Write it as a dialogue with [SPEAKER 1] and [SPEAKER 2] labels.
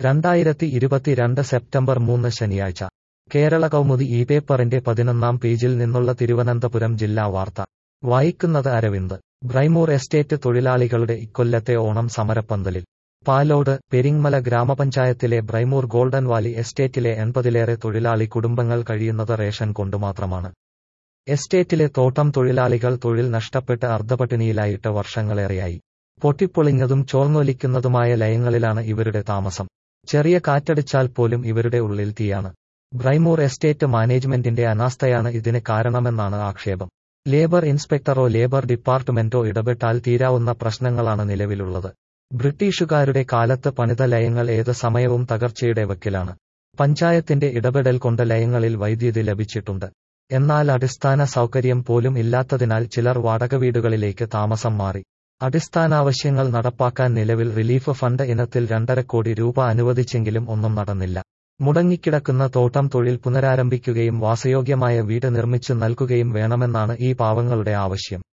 [SPEAKER 1] രണ്ടായിരത്തി ഇരുപത്തിരണ്ട് സെപ്റ്റംബർ മൂന്ന് ശനിയാഴ്ച കേരള കൗമുദി ഈ പേപ്പറിന്റെ പതിനൊന്നാം പേജിൽ നിന്നുള്ള തിരുവനന്തപുരം ജില്ലാ വാർത്ത വായിക്കുന്നത് അരവിന്ദ് ബ്രൈമൂർ എസ്റ്റേറ്റ് തൊഴിലാളികളുടെ ഇക്കൊല്ലത്തെ ഓണം സമരപ്പന്തലിൽ പാലോട് പെരിങ്മല ഗ്രാമപഞ്ചായത്തിലെ ബ്രൈമൂർ ഗോൾഡൻ വാലി എസ്റ്റേറ്റിലെ എൺപതിലേറെ തൊഴിലാളി കുടുംബങ്ങൾ കഴിയുന്നത് റേഷൻ കൊണ്ടുമാത്രമാണ് എസ്റ്റേറ്റിലെ തോട്ടം തൊഴിലാളികൾ തൊഴിൽ നഷ്ടപ്പെട്ട് അർദ്ധപട്ടിണിയിലായിട്ട് വർഷങ്ങളേറെയായി പൊട്ടിപ്പൊളിഞ്ഞതും ചോർന്നൊലിക്കുന്നതുമായ ലയങ്ങളിലാണ് ഇവരുടെ താമസം ചെറിയ കാറ്റടിച്ചാൽ പോലും ഇവരുടെ ഉള്ളിൽ തീയാണ് ബ്രൈമൂർ എസ്റ്റേറ്റ് മാനേജ്മെന്റിന്റെ അനാസ്ഥയാണ് ഇതിന് കാരണമെന്നാണ് ആക്ഷേപം ലേബർ ഇൻസ്പെക്ടറോ ലേബർ ഡിപ്പാർട്ട്മെന്റോ ഇടപെട്ടാൽ തീരാവുന്ന പ്രശ്നങ്ങളാണ് നിലവിലുള്ളത് ബ്രിട്ടീഷുകാരുടെ കാലത്ത് പണിത ലയങ്ങൾ ഏത് സമയവും തകർച്ചയുടെ വക്കിലാണ് പഞ്ചായത്തിന്റെ ഇടപെടൽ കൊണ്ട് ലയങ്ങളിൽ വൈദ്യുതി ലഭിച്ചിട്ടുണ്ട് എന്നാൽ അടിസ്ഥാന സൗകര്യം പോലും ഇല്ലാത്തതിനാൽ ചിലർ വാടക വീടുകളിലേക്ക് താമസം മാറി അടിസ്ഥാനാവശ്യങ്ങൾ നടപ്പാക്കാൻ നിലവിൽ റിലീഫ് ഫണ്ട് ഇനത്തിൽ രണ്ടര കോടി രൂപ അനുവദിച്ചെങ്കിലും ഒന്നും നടന്നില്ല മുടങ്ങിക്കിടക്കുന്ന തോട്ടം തൊഴിൽ പുനരാരംഭിക്കുകയും വാസയോഗ്യമായ വീട് നിർമ്മിച്ചു നൽകുകയും വേണമെന്നാണ് ഈ പാവങ്ങളുടെ ആവശ്യം